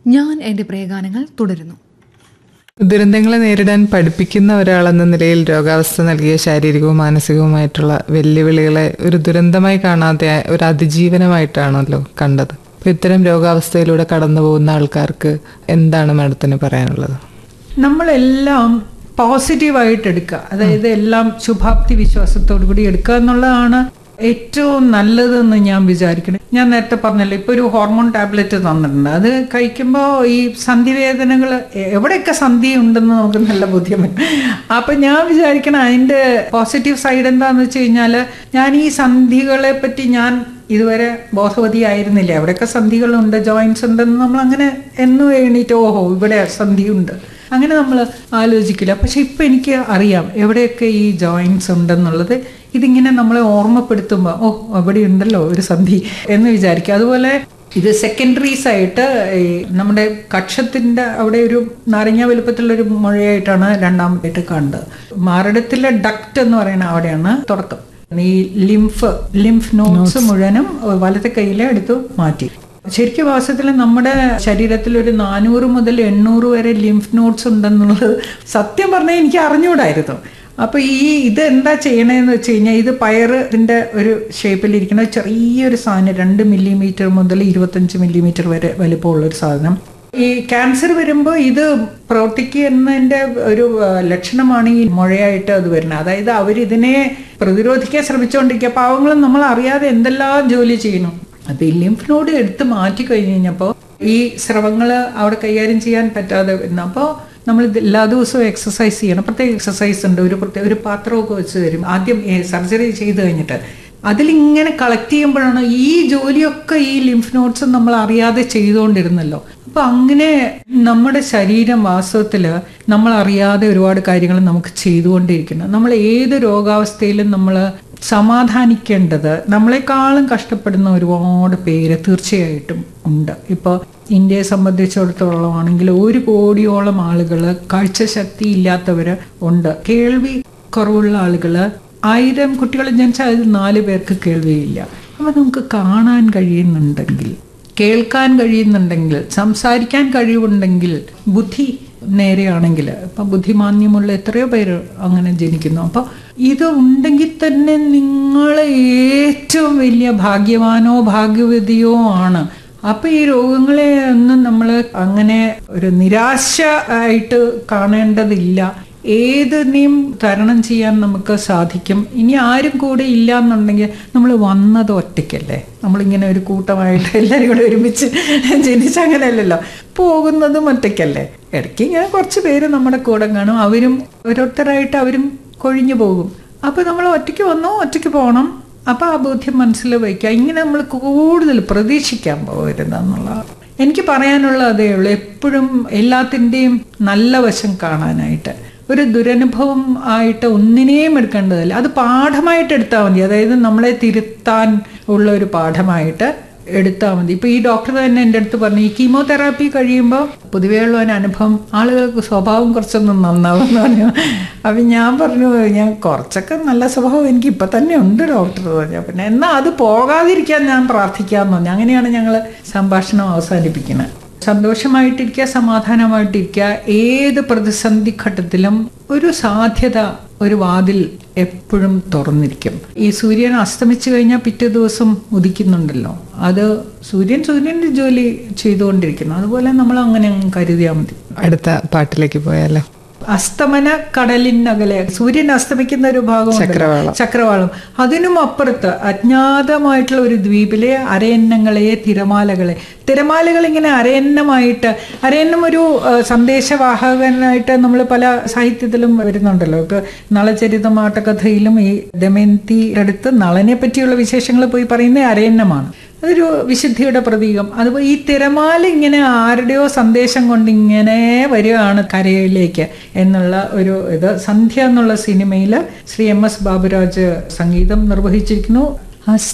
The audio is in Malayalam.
ഞാൻ എൻ്റെ പ്രിയഗാനങ്ങൾ തുടരുന്നു ദുരന്തങ്ങളെ നേരിടാൻ പഠിപ്പിക്കുന്ന ഒരാളെന്ന നിലയിൽ രോഗാവസ്ഥ നൽകിയ ശാരീരികവും മാനസികവുമായിട്ടുള്ള വെല്ലുവിളികളെ ഒരു ദുരന്തമായി കാണാതെ ഒരു അതിജീവനമായിട്ടാണല്ലോ കണ്ടത് അപ്പൊ ഇത്തരം രോഗാവസ്ഥയിലൂടെ കടന്നു പോകുന്ന ആൾക്കാർക്ക് എന്താണ് മാഡത്തിന് പറയാനുള്ളത് നമ്മളെല്ലാം പോസിറ്റീവായിട്ട് എടുക്കുക അതായത് എല്ലാം ശുഭാപ്തി വിശ്വാസത്തോടു കൂടി എടുക്കുക എന്നുള്ളതാണ് ഏറ്റവും നല്ലതെന്ന് ഞാൻ വിചാരിക്കണം ഞാൻ നേരത്തെ പറഞ്ഞല്ലോ ഇപ്പോൾ ഒരു ഹോർമോൺ ടാബ്ലറ്റ് തന്നിട്ടുണ്ട് അത് കഴിക്കുമ്പോൾ ഈ സന്ധിവേദനകൾ എവിടെയൊക്കെ സന്ധി ഉണ്ടെന്ന് നമുക്ക് നല്ല ബോധ്യമുണ്ട് അപ്പം ഞാൻ വിചാരിക്കണം അതിൻ്റെ പോസിറ്റീവ് സൈഡ് എന്താണെന്ന് വെച്ച് കഴിഞ്ഞാൽ ഞാൻ ഈ സന്ധികളെ പറ്റി ഞാൻ ഇതുവരെ ബോധവതിയായിരുന്നില്ല എവിടെയൊക്കെ സന്ധികളുണ്ട് ജോയിൻസ് ഉണ്ടെന്ന് നമ്മൾ അങ്ങനെ എന്നും എണീറ്റ് ഓഹോ ഇവിടെ സന്ധിയുണ്ട് അങ്ങനെ നമ്മൾ ആലോചിക്കില്ല പക്ഷെ ഇപ്പം എനിക്ക് അറിയാം എവിടെയൊക്കെ ഈ ജോയിൻസ് ഉണ്ടെന്നുള്ളത് ഇതിങ്ങനെ നമ്മളെ ഓർമ്മപ്പെടുത്തുമ്പോൾ ഓ അവിടെ ഉണ്ടല്ലോ ഒരു സന്ധി എന്ന് വിചാരിക്കും അതുപോലെ ഇത് സെക്കൻഡറീസ് ആയിട്ട് ഈ നമ്മുടെ കക്ഷത്തിൻ്റെ അവിടെ ഒരു നാരങ്ങ വലുപ്പത്തിലുള്ള ഒരു മുഴയായിട്ടാണ് രണ്ടാമതായിട്ട് കണ്ടത് മാറിടത്തിലെ ഡക്റ്റ് എന്ന് പറയുന്ന അവിടെയാണ് തുടക്കം ഈ ലിംഫ് ലിംഫ് നോട്ട്സ് മുഴുവനും വലത്തെ കയ്യിലെ എടുത്ത് മാറ്റി ശരിക്കും വാസ്തവത്തിൽ നമ്മുടെ ശരീരത്തിൽ ഒരു നാനൂറ് മുതൽ എണ്ണൂറ് വരെ ലിംഫ് നോട്ട്സ് ഉണ്ടെന്നുള്ളത് സത്യം പറഞ്ഞാൽ എനിക്ക് അറിഞ്ഞുകൂടായിരുന്നു അപ്പോൾ ഈ ഇത് എന്താ ചെയ്യണതെന്ന് വെച്ച് കഴിഞ്ഞാൽ ഇത് പയറിൻ്റെ ഒരു ഷേപ്പിലിരിക്കുന്ന ചെറിയൊരു സാധനം രണ്ട് മില്ലിമീറ്റർ മുതൽ ഇരുപത്തഞ്ച് മില്ലിമീറ്റർ വരെ വലിപ്പമുള്ള ഒരു സാധനം ഈ ക്യാൻസർ വരുമ്പോൾ ഇത് പ്രവർത്തിക്കുന്നതിൻ്റെ ഒരു ആ, ലക്ഷണമാണ് ഈ മുഴയായിട്ട് അത് വരുന്നത് അതായത് അവരിതിനെ പ്രതിരോധിക്കാൻ ശ്രമിച്ചുകൊണ്ടിരിക്കുക പാവങ്ങളും നമ്മൾ അറിയാതെ എന്തെല്ലാം ജോലി ചെയ്യുന്നു അപ്പൊ ഈ ലിംഫ് നോഡ് എടുത്ത് മാറ്റി കഴിഞ്ഞ് കഴിഞ്ഞപ്പോൾ ഈ സ്രവങ്ങൾ അവിടെ കൈകാര്യം ചെയ്യാൻ പറ്റാതെ വരുന്നു അപ്പോൾ നമ്മൾ ഇത് എല്ലാ ദിവസവും എക്സസൈസ് ചെയ്യണം പ്രത്യേക എക്സസൈസ് ഉണ്ട് ഒരു പ്രത്യേക ഒരു പാത്രമൊക്കെ വെച്ച് തരും ആദ്യം സർജറി ചെയ്ത് കഴിഞ്ഞിട്ട് അതിലിങ്ങനെ കളക്ട് ചെയ്യുമ്പോഴാണ് ഈ ജോലിയൊക്കെ ഈ ലിംഫ് നോട്ട്സ് നമ്മൾ അറിയാതെ ചെയ്തുകൊണ്ടിരുന്നല്ലോ അപ്പൊ അങ്ങനെ നമ്മുടെ ശരീരം വാസ്തവത്തിൽ നമ്മൾ അറിയാതെ ഒരുപാട് കാര്യങ്ങൾ നമുക്ക് ചെയ്തുകൊണ്ടിരിക്കുന്നു നമ്മൾ ഏത് രോഗാവസ്ഥയിലും നമ്മൾ സമാധാനിക്കേണ്ടത് നമ്മളെക്കാളും കഷ്ടപ്പെടുന്ന ഒരുപാട് പേര് തീർച്ചയായിട്ടും ഉണ്ട് ഇപ്പോൾ ഇന്ത്യയെ സംബന്ധിച്ചിടത്തോളം ആണെങ്കിൽ ഒരു കോടിയോളം ആളുകൾ കാഴ്ചശക്തി ഇല്ലാത്തവർ ഉണ്ട് കേൾവി കുറവുള്ള ആളുകൾ ആയിരം കുട്ടികൾ ജനിച്ചാൽ അതിൽ നാല് പേർക്ക് കേൾവിയില്ല അപ്പോൾ നമുക്ക് കാണാൻ കഴിയുന്നുണ്ടെങ്കിൽ കേൾക്കാൻ കഴിയുന്നുണ്ടെങ്കിൽ സംസാരിക്കാൻ കഴിവുണ്ടെങ്കിൽ ബുദ്ധി നേരെയാണെങ്കിൽ ഇപ്പം ബുദ്ധിമാന്യമുള്ള എത്രയോ പേര് അങ്ങനെ ജനിക്കുന്നു അപ്പോൾ ഇത് ഉണ്ടെങ്കിൽ തന്നെ നിങ്ങൾ ഏറ്റവും വലിയ ഭാഗ്യവാനോ ഭാഗ്യവതിയോ ആണ് അപ്പൊ ഈ രോഗങ്ങളെ ഒന്നും നമ്മൾ അങ്ങനെ ഒരു നിരാശ ആയിട്ട് കാണേണ്ടതില്ല ഏതിനെയും തരണം ചെയ്യാൻ നമുക്ക് സാധിക്കും ഇനി ആരും കൂടെ ഇല്ല എന്നുണ്ടെങ്കിൽ നമ്മൾ വന്നത് ഒറ്റയ്ക്കല്ലേ നമ്മളിങ്ങനെ ഒരു കൂട്ടമായിട്ട് എല്ലാവരും കൂടെ ഒരുമിച്ച് ജനിച്ച അങ്ങനെയല്ലല്ലോ പോകുന്നതും ഒറ്റയ്ക്കല്ലേ ഇടയ്ക്ക് ഇങ്ങനെ കുറച്ച് പേര് നമ്മുടെ കൂടെ കാണും അവരും ഓരോരുത്തരായിട്ട് അവരും കൊഴിഞ്ഞു പോകും അപ്പോൾ നമ്മൾ ഒറ്റയ്ക്ക് വന്നോ ഒറ്റയ്ക്ക് പോകണം അപ്പോൾ ആ ബോധ്യം മനസ്സിൽ വയ്ക്കുക ഇങ്ങനെ നമ്മൾ കൂടുതൽ പ്രതീക്ഷിക്കാൻ പോകരുതെന്നുള്ള എനിക്ക് പറയാനുള്ള അതേ ഉള്ളൂ എപ്പോഴും എല്ലാത്തിൻ്റെയും നല്ല വശം കാണാനായിട്ട് ഒരു ദുരനുഭവം ആയിട്ട് ഒന്നിനെയും എടുക്കേണ്ടതില്ല അത് പാഠമായിട്ട് എടുത്താൽ മതി അതായത് നമ്മളെ തിരുത്താൻ ഉള്ള ഒരു പാഠമായിട്ട് എടുത്താൽ മതി ഇപ്പൊ ഈ ഡോക്ടർ തന്നെ എൻ്റെ അടുത്ത് പറഞ്ഞു ഈ കീമോതെറാപ്പി കഴിയുമ്പോൾ പൊതുവെയുള്ള ഒരു അനുഭവം ആളുകൾക്ക് സ്വഭാവം കുറച്ചൊന്നും നന്നാവും എന്ന് പറഞ്ഞു അപ്പം ഞാൻ പറഞ്ഞു ഞാൻ കുറച്ചൊക്കെ നല്ല സ്വഭാവം എനിക്ക് ഇപ്പം തന്നെ ഉണ്ട് ഡോക്ടർ പറഞ്ഞു പിന്നെ എന്നാൽ അത് പോകാതിരിക്കാൻ ഞാൻ പ്രാർത്ഥിക്കാമെന്ന് പറഞ്ഞു അങ്ങനെയാണ് ഞങ്ങൾ സംഭാഷണം അവസാനിപ്പിക്കുന്നത് സന്തോഷമായിട്ടിരിക്കുക സമാധാനമായിട്ടിരിക്കുക ഏത് പ്രതിസന്ധി ഘട്ടത്തിലും ഒരു സാധ്യത ഒരു വാതിൽ എപ്പോഴും തുറന്നിരിക്കും ഈ സൂര്യൻ അസ്തമിച്ചു കഴിഞ്ഞാൽ പിറ്റേ ദിവസം ഉദിക്കുന്നുണ്ടല്ലോ അത് സൂര്യൻ സൂര്യൻ്റെ ജോലി ചെയ്തുകൊണ്ടിരിക്കുന്നു അതുപോലെ നമ്മൾ അങ്ങനെ അങ്ങ് കരുതിയാൽ മതി അടുത്ത പാട്ടിലേക്ക് പോയാലോ അസ്തമന കടലിനകലെ സൂര്യൻ അസ്തമിക്കുന്ന ഒരു ഭാഗം ചക്രവാളം. ചക്രവാളം അതിനും അപ്പുറത്ത് അജ്ഞാതമായിട്ടുള്ള ഒരു ദ്വീപിലെ അരയന്നങ്ങളെ തിരമാലകളെ തിരമാലകൾ ഇങ്ങനെ അരയന്നമായിട്ട് അരയന്നം ഒരു ആ, സന്ദേശവാഹകനായിട്ട് നമ്മൾ പല സാഹിത്യത്തിലും വരുന്നുണ്ടല്ലോ ഇപ്പൊ നളചരിതമാട്ടകഥയിലും ഈ ദമയന്തിയുടെ അടുത്ത് നളനെ പറ്റിയുള്ള വിശേഷങ്ങൾ പോയി പറയുന്നത് അരയന്നമാണ് അതൊരു വിശുദ്ധിയുടെ പ്രതീകം അതുപോലെ ഈ തിരമാല ഇങ്ങനെ ആരുടെയോ സന്ദേശം കൊണ്ട് ഇങ്ങനെ വരികയാണ് കരയിലേക്ക് എന്നുള്ള ഒരു ഇത് സന്ധ്യ എന്നുള്ള സിനിമയിൽ ശ്രീ എം എസ് ബാബുരാജ് സംഗീതം നിർവഹിച്ചിരിക്കുന്നു